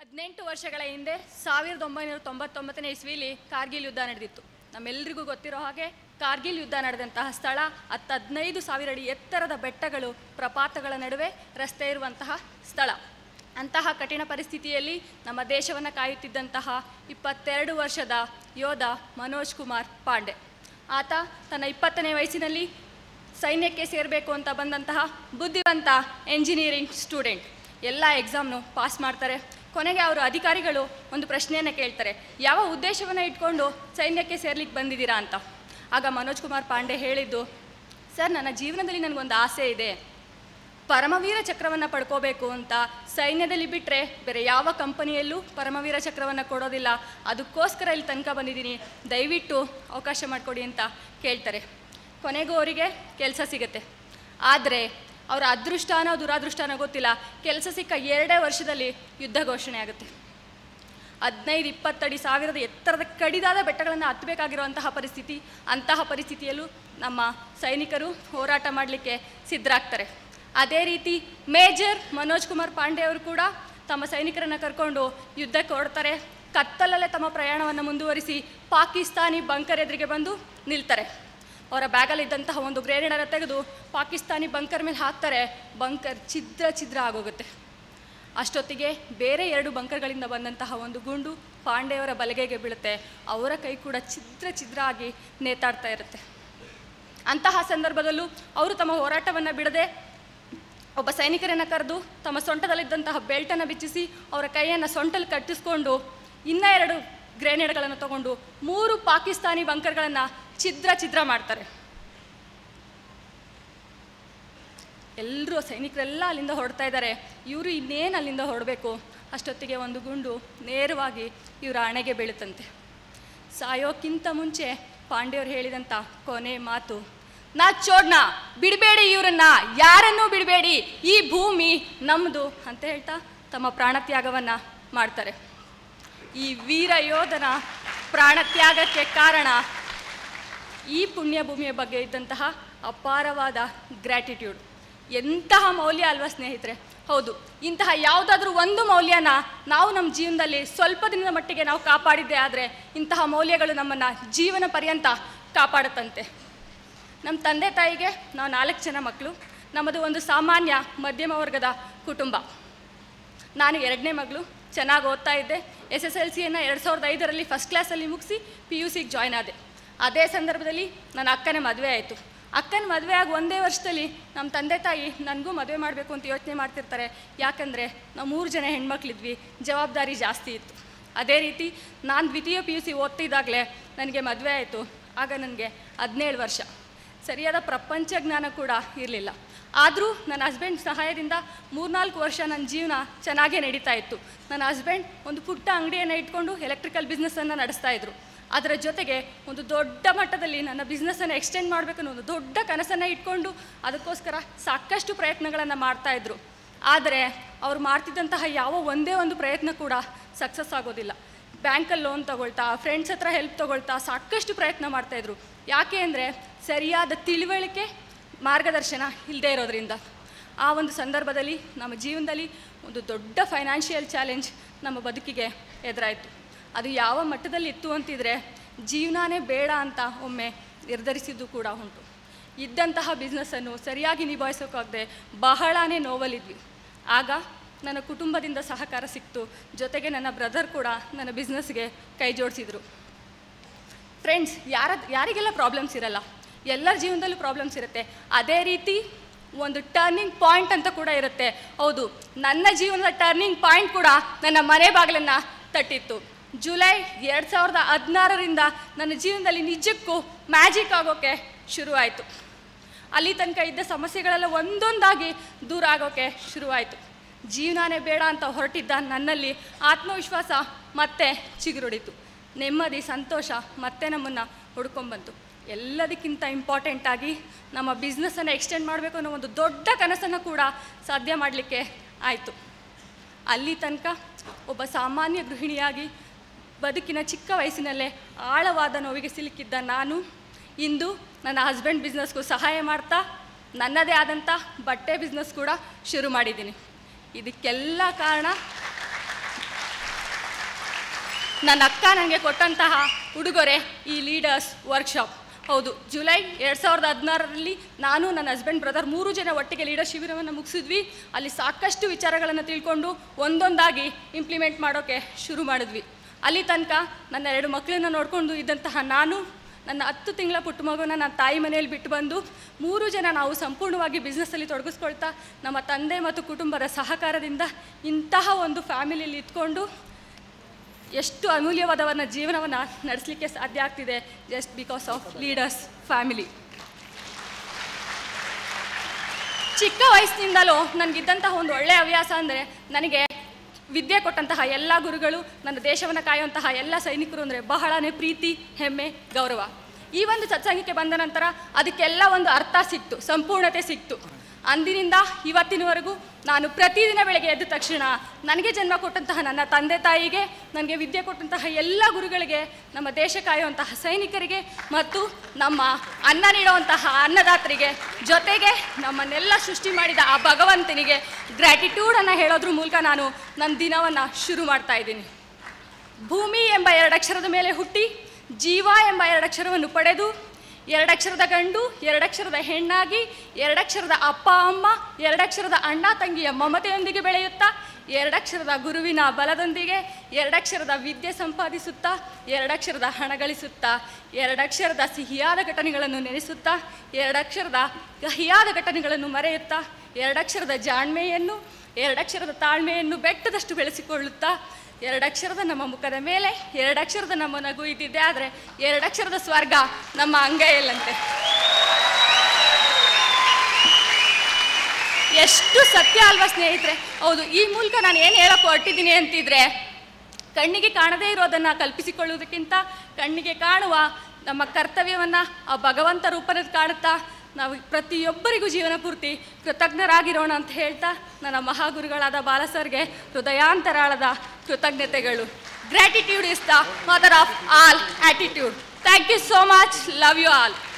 ಹದಿನೆಂಟು ವರ್ಷಗಳ ಹಿಂದೆ ಸಾವಿರದ ಒಂಬೈನೂರ ತೊಂಬತ್ತೊಂಬತ್ತನೇ ಇಸ್ವಿಲಿ ಕಾರ್ಗಿಲ್ ಯುದ್ಧ ನಡೆದಿತ್ತು ನಮ್ಮೆಲ್ಲರಿಗೂ ಗೊತ್ತಿರೋ ಹಾಗೆ ಕಾರ್ಗಿಲ್ ಯುದ್ಧ ನಡೆದಂತಹ ಸ್ಥಳ ಹತ್ತು ಹದಿನೈದು ಸಾವಿರ ಅಡಿ ಎತ್ತರದ ಬೆಟ್ಟಗಳು ಪ್ರಪಾತಗಳ ನಡುವೆ ರಸ್ತೆ ಇರುವಂತಹ ಸ್ಥಳ ಅಂತಹ ಕಠಿಣ ಪರಿಸ್ಥಿತಿಯಲ್ಲಿ ನಮ್ಮ ದೇಶವನ್ನು ಕಾಯುತ್ತಿದ್ದಂತಹ ಇಪ್ಪತ್ತೆರಡು ವರ್ಷದ ಯೋಧ ಮನೋಜ್ ಕುಮಾರ್ ಪಾಂಡೆ ಆತ ತನ್ನ ಇಪ್ಪತ್ತನೇ ವಯಸ್ಸಿನಲ್ಲಿ ಸೈನ್ಯಕ್ಕೆ ಸೇರಬೇಕು ಅಂತ ಬಂದಂತಹ ಬುದ್ಧಿವಂತ ಎಂಜಿನಿಯರಿಂಗ್ ಸ್ಟೂಡೆಂಟ್ ಎಲ್ಲ ಎಕ್ಸಾಮ್ನು ಪಾಸ್ ಮಾಡ್ತಾರೆ ಕೊನೆಗೆ ಅವರು ಅಧಿಕಾರಿಗಳು ಒಂದು ಪ್ರಶ್ನೆಯನ್ನು ಕೇಳ್ತಾರೆ ಯಾವ ಉದ್ದೇಶವನ್ನು ಇಟ್ಕೊಂಡು ಸೈನ್ಯಕ್ಕೆ ಸೇರ್ಲಿಕ್ಕೆ ಬಂದಿದ್ದೀರಾ ಅಂತ ಆಗ ಮನೋಜ್ ಕುಮಾರ್ ಪಾಂಡೆ ಹೇಳಿದ್ದು ಸರ್ ನನ್ನ ಜೀವನದಲ್ಲಿ ನನಗೊಂದು ಆಸೆ ಇದೆ ಪರಮವೀರ ಚಕ್ರವನ್ನು ಪಡ್ಕೋಬೇಕು ಅಂತ ಸೈನ್ಯದಲ್ಲಿ ಬಿಟ್ಟರೆ ಬೇರೆ ಯಾವ ಕಂಪನಿಯಲ್ಲೂ ಪರಮವೀರ ಚಕ್ರವನ್ನು ಕೊಡೋದಿಲ್ಲ ಅದಕ್ಕೋಸ್ಕರ ಇಲ್ಲಿ ತನಕ ಬಂದಿದ್ದೀನಿ ದಯವಿಟ್ಟು ಅವಕಾಶ ಮಾಡಿಕೊಡಿ ಅಂತ ಕೇಳ್ತಾರೆ ಕೊನೆಗೂ ಅವರಿಗೆ ಕೆಲಸ ಸಿಗುತ್ತೆ ಆದರೆ ಅವರ ಅದೃಷ್ಟನೋ ದುರಾದೃಷ್ಟನೋ ಗೊತ್ತಿಲ್ಲ ಕೆಲಸ ಸಿಕ್ಕ ಎರಡೇ ವರ್ಷದಲ್ಲಿ ಯುದ್ಧ ಘೋಷಣೆ ಆಗುತ್ತೆ ಹದಿನೈದು ಇಪ್ಪತ್ತಡಿ ಸಾವಿರದ ಎತ್ತರದ ಕಡಿದಾದ ಬೆಟ್ಟಗಳನ್ನು ಹತ್ತಬೇಕಾಗಿರುವಂತಹ ಪರಿಸ್ಥಿತಿ ಅಂತಹ ಪರಿಸ್ಥಿತಿಯಲ್ಲೂ ನಮ್ಮ ಸೈನಿಕರು ಹೋರಾಟ ಮಾಡಲಿಕ್ಕೆ ಸಿದ್ಧರಾಗ್ತಾರೆ ಅದೇ ರೀತಿ ಮೇಜರ್ ಮನೋಜ್ ಕುಮಾರ್ ಪಾಂಡೆ ಅವರು ಕೂಡ ತಮ್ಮ ಸೈನಿಕರನ್ನು ಕರ್ಕೊಂಡು ಯುದ್ಧಕ್ಕೆ ಹೊರಡ್ತಾರೆ ಕತ್ತಲಲ್ಲೇ ತಮ್ಮ ಪ್ರಯಾಣವನ್ನು ಮುಂದುವರಿಸಿ ಪಾಕಿಸ್ತಾನಿ ಬಂಕರ್ ಎದುರಿಗೆ ಬಂದು ನಿಲ್ತಾರೆ ಅವರ ಬ್ಯಾಗಲ್ಲಿದ್ದಂತಹ ಒಂದು ಗ್ರೇನೇಡನ್ನು ತೆಗೆದು ಪಾಕಿಸ್ತಾನಿ ಬಂಕರ್ ಮೇಲೆ ಹಾಕ್ತಾರೆ ಬಂಕರ್ ಛಿದ್ರ ಛಿದ್ರ ಆಗೋಗುತ್ತೆ ಅಷ್ಟೊತ್ತಿಗೆ ಬೇರೆ ಎರಡು ಬಂಕರ್ಗಳಿಂದ ಬಂದಂತಹ ಒಂದು ಗುಂಡು ಪಾಂಡೆಯವರ ಬಲಗೈಗೆ ಬೀಳುತ್ತೆ ಅವರ ಕೈ ಕೂಡ ಛಿದ್ರ ಛಿದ್ರ ಆಗಿ ನೇತಾಡ್ತಾ ಇರುತ್ತೆ ಅಂತಹ ಸಂದರ್ಭದಲ್ಲೂ ಅವರು ತಮ್ಮ ಹೋರಾಟವನ್ನು ಬಿಡದೆ ಒಬ್ಬ ಸೈನಿಕರನ್ನು ಕರೆದು ತಮ್ಮ ಸೊಂಟದಲ್ಲಿದ್ದಂತಹ ಬೆಲ್ಟನ್ನು ಬಿಚ್ಚಿಸಿ ಅವರ ಕೈಯನ್ನು ಸೊಂಟಲ್ಲಿ ಕಟ್ಟಿಸ್ಕೊಂಡು ಇನ್ನೂ ಎರಡು ಗ್ರೇನೇಡ್ಗಳನ್ನು ತಗೊಂಡು ಮೂರು ಪಾಕಿಸ್ತಾನಿ ಬಂಕರ್ಗಳನ್ನು ಛಿದ್ರ ಛಿದ್ರ ಮಾಡ್ತಾರೆ ಎಲ್ಲರೂ ಸೈನಿಕರೆಲ್ಲ ಅಲ್ಲಿಂದ ಹೊರಡ್ತಾ ಇದ್ದಾರೆ ಇವರು ಇನ್ನೇನು ಅಲ್ಲಿಂದ ಹೊರಡಬೇಕು ಅಷ್ಟೊತ್ತಿಗೆ ಒಂದು ಗುಂಡು ನೇರವಾಗಿ ಇವರ ಹಣೆಗೆ ಬೀಳುತ್ತಂತೆ ಸಾಯೋಕ್ಕಿಂತ ಮುಂಚೆ ಪಾಂಡೆಯವರು ಹೇಳಿದಂಥ ಕೊನೆ ಮಾತು ನಾ ಚೋಡ್ನ ಬಿಡಬೇಡಿ ಇವರನ್ನ ಯಾರನ್ನೂ ಬಿಡಬೇಡಿ ಈ ಭೂಮಿ ನಮ್ಮದು ಅಂತ ಹೇಳ್ತಾ ತಮ್ಮ ಪ್ರಾಣತ್ಯಾಗವನ್ನು ಮಾಡ್ತಾರೆ ಈ ವೀರ ಯೋಧನ ಪ್ರಾಣತ್ಯಾಗಕ್ಕೆ ಕಾರಣ ಈ ಪುಣ್ಯ ಭೂಮಿಯ ಬಗ್ಗೆ ಇದ್ದಂತಹ ಅಪಾರವಾದ ಗ್ರ್ಯಾಟಿಟ್ಯೂಡ್ ಎಂತಹ ಮೌಲ್ಯ ಅಲ್ವಾ ಸ್ನೇಹಿತರೆ ಹೌದು ಇಂತಹ ಯಾವುದಾದ್ರೂ ಒಂದು ಮೌಲ್ಯನ ನಾವು ನಮ್ಮ ಜೀವನದಲ್ಲಿ ಸ್ವಲ್ಪ ದಿನದ ಮಟ್ಟಿಗೆ ನಾವು ಕಾಪಾಡಿದ್ದೇ ಆದರೆ ಇಂತಹ ಮೌಲ್ಯಗಳು ನಮ್ಮನ್ನು ಜೀವನ ಪರ್ಯಂತ ಕಾಪಾಡುತ್ತಂತೆ ನಮ್ಮ ತಂದೆ ತಾಯಿಗೆ ನಾವು ನಾಲ್ಕು ಜನ ಮಕ್ಕಳು ನಮ್ಮದು ಒಂದು ಸಾಮಾನ್ಯ ಮಧ್ಯಮ ವರ್ಗದ ಕುಟುಂಬ ನಾನು ಎರಡನೇ ಮಗಳು ಚೆನ್ನಾಗಿ ಓದ್ತಾ ಇದ್ದೆ ಎಸ್ ಎಸ್ ಎಲ್ ಸಿಯನ್ನು ಎರಡು ಸಾವಿರದ ಐದರಲ್ಲಿ ಫಸ್ಟ್ ಕ್ಲಾಸಲ್ಲಿ ಮುಗಿಸಿ ಪಿ ಯು ಸಿಗೆ ಜಾಯ್ನ್ ಆದೆ ಅದೇ ಸಂದರ್ಭದಲ್ಲಿ ನನ್ನ ಅಕ್ಕನ ಮದುವೆ ಆಯಿತು ಅಕ್ಕನ ಮದುವೆ ಆಗಿ ಒಂದೇ ವರ್ಷದಲ್ಲಿ ನಮ್ಮ ತಂದೆ ತಾಯಿ ನನಗೂ ಮದುವೆ ಮಾಡಬೇಕು ಅಂತ ಯೋಚನೆ ಮಾಡ್ತಿರ್ತಾರೆ ಯಾಕಂದರೆ ನಾವು ಮೂರು ಜನ ಹೆಣ್ಮಕ್ಳಿದ್ವಿ ಜವಾಬ್ದಾರಿ ಜಾಸ್ತಿ ಇತ್ತು ಅದೇ ರೀತಿ ನಾನು ದ್ವಿತೀಯ ಪಿ ಯು ಸಿ ಓದ್ತಿದ್ದಾಗಲೇ ನನಗೆ ಮದುವೆ ಆಯಿತು ಆಗ ನನಗೆ ಹದಿನೇಳು ವರ್ಷ ಸರಿಯಾದ ಪ್ರಪಂಚ ಜ್ಞಾನ ಕೂಡ ಇರಲಿಲ್ಲ ಆದರೂ ನನ್ನ ಹಸ್ಬೆಂಡ್ ಸಹಾಯದಿಂದ ಮೂರ್ನಾಲ್ಕು ವರ್ಷ ನನ್ನ ಜೀವನ ಚೆನ್ನಾಗೇ ನಡೀತಾ ಇತ್ತು ನನ್ನ ಹಸ್ಬೆಂಡ್ ಒಂದು ಪುಟ್ಟ ಅಂಗಡಿಯನ್ನು ಇಟ್ಕೊಂಡು ಎಲೆಕ್ಟ್ರಿಕಲ್ ಬಿಸ್ನೆಸ್ಸನ್ನು ನಡೆಸ್ತಾ ಇದ್ರು ಅದರ ಜೊತೆಗೆ ಒಂದು ದೊಡ್ಡ ಮಟ್ಟದಲ್ಲಿ ನನ್ನ ಬಿಸ್ನೆಸ್ಸನ್ನು ಎಕ್ಸ್ಟೆಂಡ್ ಮಾಡಬೇಕು ಅನ್ನೋ ಒಂದು ದೊಡ್ಡ ಕನಸನ್ನು ಇಟ್ಕೊಂಡು ಅದಕ್ಕೋಸ್ಕರ ಸಾಕಷ್ಟು ಪ್ರಯತ್ನಗಳನ್ನು ಮಾಡ್ತಾಯಿದ್ರು ಆದರೆ ಅವ್ರು ಮಾಡ್ತಿದ್ದಂತಹ ಯಾವ ಒಂದೇ ಒಂದು ಪ್ರಯತ್ನ ಕೂಡ ಸಕ್ಸಸ್ ಆಗೋದಿಲ್ಲ ಬ್ಯಾಂಕಲ್ಲಿ ಲೋನ್ ತಗೊಳ್ತಾ ಫ್ರೆಂಡ್ಸ್ ಹತ್ರ ಹೆಲ್ಪ್ ತಗೊಳ್ತಾ ಸಾಕಷ್ಟು ಪ್ರಯತ್ನ ಮಾಡ್ತಾಯಿದ್ರು ಯಾಕೆ ಅಂದರೆ ಸರಿಯಾದ ತಿಳುವಳಿಕೆ ಮಾರ್ಗದರ್ಶನ ಇಲ್ಲದೆ ಇರೋದ್ರಿಂದ ಆ ಒಂದು ಸಂದರ್ಭದಲ್ಲಿ ನಮ್ಮ ಜೀವನದಲ್ಲಿ ಒಂದು ದೊಡ್ಡ ಫೈನಾನ್ಷಿಯಲ್ ಚಾಲೆಂಜ್ ನಮ್ಮ ಬದುಕಿಗೆ ಎದುರಾಯಿತು ಅದು ಯಾವ ಮಟ್ಟದಲ್ಲಿ ಇತ್ತು ಅಂತಿದ್ರೆ ಜೀವನನೇ ಬೇಡ ಅಂತ ಒಮ್ಮೆ ನಿರ್ಧರಿಸಿದ್ದು ಕೂಡ ಉಂಟು ಇದ್ದಂತಹ ಬಿಸ್ನೆಸ್ಸನ್ನು ಸರಿಯಾಗಿ ನಿಭಾಯಿಸೋಕ್ಕಾಗದೆ ಬಹಳನೇ ನೋವಲ್ಲಿದ್ವಿ ಆಗ ನನ್ನ ಕುಟುಂಬದಿಂದ ಸಹಕಾರ ಸಿಕ್ತು ಜೊತೆಗೆ ನನ್ನ ಬ್ರದರ್ ಕೂಡ ನನ್ನ ಬಿಸ್ನೆಸ್ಗೆ ಕೈ ಜೋಡಿಸಿದ್ರು ಫ್ರೆಂಡ್ಸ್ ಯಾರ ಯಾರಿಗೆಲ್ಲ ಪ್ರಾಬ್ಲಮ್ಸ್ ಇರಲ್ಲ ಎಲ್ಲರ ಜೀವನದಲ್ಲೂ ಪ್ರಾಬ್ಲಮ್ಸ್ ಇರುತ್ತೆ ಅದೇ ರೀತಿ ಒಂದು ಟರ್ನಿಂಗ್ ಪಾಯಿಂಟ್ ಅಂತ ಕೂಡ ಇರುತ್ತೆ ಹೌದು ನನ್ನ ಜೀವನದ ಟರ್ನಿಂಗ್ ಪಾಯಿಂಟ್ ಕೂಡ ನನ್ನ ಮನೆ ಬಾಗಿಲನ್ನು ತಟ್ಟಿತ್ತು ಜುಲೈ ಎರಡು ಸಾವಿರದ ಹದಿನಾರರಿಂದ ನನ್ನ ಜೀವನದಲ್ಲಿ ನಿಜಕ್ಕೂ ಮ್ಯಾಜಿಕ್ ಆಗೋಕ್ಕೆ ಶುರುವಾಯಿತು ಅಲ್ಲಿ ತನಕ ಇದ್ದ ಸಮಸ್ಯೆಗಳೆಲ್ಲ ಒಂದೊಂದಾಗಿ ದೂರ ಆಗೋಕ್ಕೆ ಶುರುವಾಯಿತು ಜೀವನನೇ ಬೇಡ ಅಂತ ಹೊರಟಿದ್ದ ನನ್ನಲ್ಲಿ ಆತ್ಮವಿಶ್ವಾಸ ಮತ್ತೆ ಚಿಗುರೊಡಿತು ನೆಮ್ಮದಿ ಸಂತೋಷ ಮತ್ತೆ ನಮ್ಮನ್ನು ಹುಡ್ಕೊಂಬಂತು ಎಲ್ಲದಕ್ಕಿಂತ ಇಂಪಾರ್ಟೆಂಟಾಗಿ ನಮ್ಮ ಬಿಸ್ನೆಸ್ಸನ್ನು ಎಕ್ಸ್ಟೆಂಡ್ ಮಾಡಬೇಕು ಅನ್ನೋ ಒಂದು ದೊಡ್ಡ ಕನಸನ್ನು ಕೂಡ ಸಾಧ್ಯ ಮಾಡಲಿಕ್ಕೆ ಆಯಿತು ಅಲ್ಲಿ ತನಕ ಒಬ್ಬ ಸಾಮಾನ್ಯ ಗೃಹಿಣಿಯಾಗಿ ಬದುಕಿನ ಚಿಕ್ಕ ವಯಸ್ಸಿನಲ್ಲೇ ಆಳವಾದ ನೋವಿಗೆ ಸಿಲುಕಿದ್ದ ನಾನು ಇಂದು ನನ್ನ ಹಸ್ಬೆಂಡ್ ಬಿಸ್ನೆಸ್ಗೂ ಸಹಾಯ ಮಾಡ್ತಾ ನನ್ನದೇ ಆದಂಥ ಬಟ್ಟೆ ಬಿಸ್ನೆಸ್ ಕೂಡ ಶುರು ಮಾಡಿದ್ದೀನಿ ಇದಕ್ಕೆಲ್ಲ ಕಾರಣ ನನ್ನ ಅಕ್ಕ ನನಗೆ ಕೊಟ್ಟಂತಹ ಉಡುಗೊರೆ ಈ ಲೀಡರ್ಸ್ ವರ್ಕ್ಶಾಪ್ ಹೌದು ಜುಲೈ ಎರಡು ಸಾವಿರದ ಹದಿನಾರರಲ್ಲಿ ನಾನು ನನ್ನ ಹಸ್ಬೆಂಡ್ ಬ್ರದರ್ ಮೂರು ಜನ ಒಟ್ಟಿಗೆ ಲೀಡರ್ ಶಿಬಿರವನ್ನು ಮುಗಿಸಿದ್ವಿ ಅಲ್ಲಿ ಸಾಕಷ್ಟು ವಿಚಾರಗಳನ್ನು ತಿಳ್ಕೊಂಡು ಒಂದೊಂದಾಗಿ ಇಂಪ್ಲಿಮೆಂಟ್ ಮಾಡೋಕ್ಕೆ ಶುರು ಮಾಡಿದ್ವಿ ಅಲ್ಲಿ ತನಕ ನನ್ನ ಎರಡು ಮಕ್ಕಳನ್ನ ನೋಡಿಕೊಂಡು ಇದ್ದಂತಹ ನಾನು ನನ್ನ ಹತ್ತು ತಿಂಗಳ ಪುಟ್ಟ ಮಗುನ ನನ್ನ ತಾಯಿ ಮನೆಯಲ್ಲಿ ಬಿಟ್ಟು ಬಂದು ಮೂರು ಜನ ನಾವು ಸಂಪೂರ್ಣವಾಗಿ ಬಿಸ್ನೆಸ್ಸಲ್ಲಿ ತೊಡಗಿಸ್ಕೊಳ್ತಾ ನಮ್ಮ ತಂದೆ ಮತ್ತು ಕುಟುಂಬದ ಸಹಕಾರದಿಂದ ಇಂತಹ ಒಂದು ಫ್ಯಾಮಿಲಿಯಲ್ಲಿ ಇದ್ಕೊಂಡು ಎಷ್ಟು ಅಮೂಲ್ಯವಾದವನ್ನ ಜೀವನವನ್ನು ನಡೆಸಲಿಕ್ಕೆ ಸಾಧ್ಯ ಆಗ್ತಿದೆ just because of leaders family ಚಿಕ್ಕ ವಯಸ್ಸಿನಿಂದಲೂ ನನಗಿದ್ದಂತಹ ಒಂದು ಒಳ್ಳೆಯ ಹವ್ಯಾಸ ಅಂದರೆ ನನಗೆ ವಿದ್ಯೆ ಕೊಟ್ಟಂತಹ ಎಲ್ಲ ಗುರುಗಳು ನನ್ನ ದೇಶವನ್ನು ಕಾಯುವಂತಹ ಎಲ್ಲ ಸೈನಿಕರು ಅಂದರೆ ಬಹಳನೇ ಪ್ರೀತಿ ಹೆಮ್ಮೆ ಗೌರವ ಈ ಒಂದು ಸತ್ಸಂಗಕ್ಕೆ ಬಂದ ನಂತರ ಅದಕ್ಕೆಲ್ಲ ಒಂದು ಅರ್ಥ ಸಿಕ್ತು ಸಂಪೂರ್ಣತೆ ಸಿಕ್ತು ಅಂದಿನಿಂದ ಇವತ್ತಿನವರೆಗೂ ನಾನು ಪ್ರತಿದಿನ ಬೆಳಗ್ಗೆ ಎದ್ದ ತಕ್ಷಣ ನನಗೆ ಜನ್ಮ ಕೊಟ್ಟಂತಹ ನನ್ನ ತಂದೆ ತಾಯಿಗೆ ನನಗೆ ವಿದ್ಯೆ ಕೊಟ್ಟಂತಹ ಎಲ್ಲ ಗುರುಗಳಿಗೆ ನಮ್ಮ ದೇಶ ಕಾಯುವಂತಹ ಸೈನಿಕರಿಗೆ ಮತ್ತು ನಮ್ಮ ಅನ್ನ ನೀಡುವಂತಹ ಅನ್ನದಾತರಿಗೆ ಜೊತೆಗೆ ನಮ್ಮನ್ನೆಲ್ಲ ಸೃಷ್ಟಿ ಮಾಡಿದ ಆ ಭಗವಂತನಿಗೆ ಗ್ರ್ಯಾಟಿಟ್ಯೂಡನ್ನು ಹೇಳೋದ್ರ ಮೂಲಕ ನಾನು ನನ್ನ ದಿನವನ್ನು ಶುರು ಮಾಡ್ತಾ ಇದ್ದೀನಿ ಭೂಮಿ ಎಂಬ ಎರಡಕ್ಷರದ ಮೇಲೆ ಹುಟ್ಟಿ ಜೀವ ಎಂಬ ಎರಡಕ್ಷರವನ್ನು ಪಡೆದು ಎರಡಕ್ಷರದ ಗಂಡು ಎರಡಕ್ಷರದ ಹೆಣ್ಣಾಗಿ ಎರಡಕ್ಷರದ ಅಪ್ಪ ಅಮ್ಮ ಎರಡಕ್ಷರದ ಅಣ್ಣ ತಂಗಿಯ ಮಮತೆಯೊಂದಿಗೆ ಬೆಳೆಯುತ್ತಾ ಎರಡಕ್ಷರದ ಗುರುವಿನ ಬಲದೊಂದಿಗೆ ಎರಡಕ್ಷರದ ವಿದ್ಯೆ ಸಂಪಾದಿಸುತ್ತಾ ಎರಡಕ್ಷರದ ಹಣ ಗಳಿಸುತ್ತಾ ಎರಡಕ್ಷರದ ಸಿಹಿಯಾದ ಘಟನೆಗಳನ್ನು ನೆನೆಸುತ್ತಾ ಎರಡಕ್ಷರದ ಕಹಿಯಾದ ಘಟನೆಗಳನ್ನು ಮರೆಯುತ್ತಾ ಎರಡಕ್ಷರದ ಜಾಣ್ಮೆಯನ್ನು ಎರಡಕ್ಷರದ ತಾಳ್ಮೆಯನ್ನು ಬೆಟ್ಟದಷ್ಟು ಬೆಳೆಸಿಕೊಳ್ಳುತ್ತಾ ಎರಡಕ್ಷರದ ನಮ್ಮ ಮುಖದ ಮೇಲೆ ಎರಡಕ್ಷರದ ನಮ್ಮ ನಗು ಇದ್ದಿದ್ದೆ ಆದರೆ ಎರಡಕ್ಷರದ ಸ್ವರ್ಗ ನಮ್ಮ ಅಂಗೈಯಲ್ಲಂತೆ ಎಷ್ಟು ಸತ್ಯ ಅಲ್ವಾ ಸ್ನೇಹಿತರೆ ಹೌದು ಈ ಮೂಲಕ ನಾನು ಏನು ಹೇಳಕ್ಕೆ ಹೊರಟಿದ್ದೀನಿ ಅಂತಿದ್ರೆ ಕಣ್ಣಿಗೆ ಕಾಣದೇ ಇರೋದನ್ನು ಕಲ್ಪಿಸಿಕೊಳ್ಳುವುದಕ್ಕಿಂತ ಕಣ್ಣಿಗೆ ಕಾಣುವ ನಮ್ಮ ಕರ್ತವ್ಯವನ್ನು ಆ ಭಗವಂತ ರೂಪದಲ್ಲಿ ಕಾಣುತ್ತಾ ನಾವು ಪ್ರತಿಯೊಬ್ಬರಿಗೂ ಜೀವನ ಪೂರ್ತಿ ಕೃತಜ್ಞರಾಗಿರೋಣ ಅಂತ ಹೇಳ್ತಾ ನನ್ನ ಮಹಾಗುರುಗಳಾದ ಬಾಲಸರ್ಗೆ ಹೃದಯಾಂತರಾಳದ ಕೃತಜ್ಞತೆಗಳು gratitude is the mother of all attitude thank you so much love you all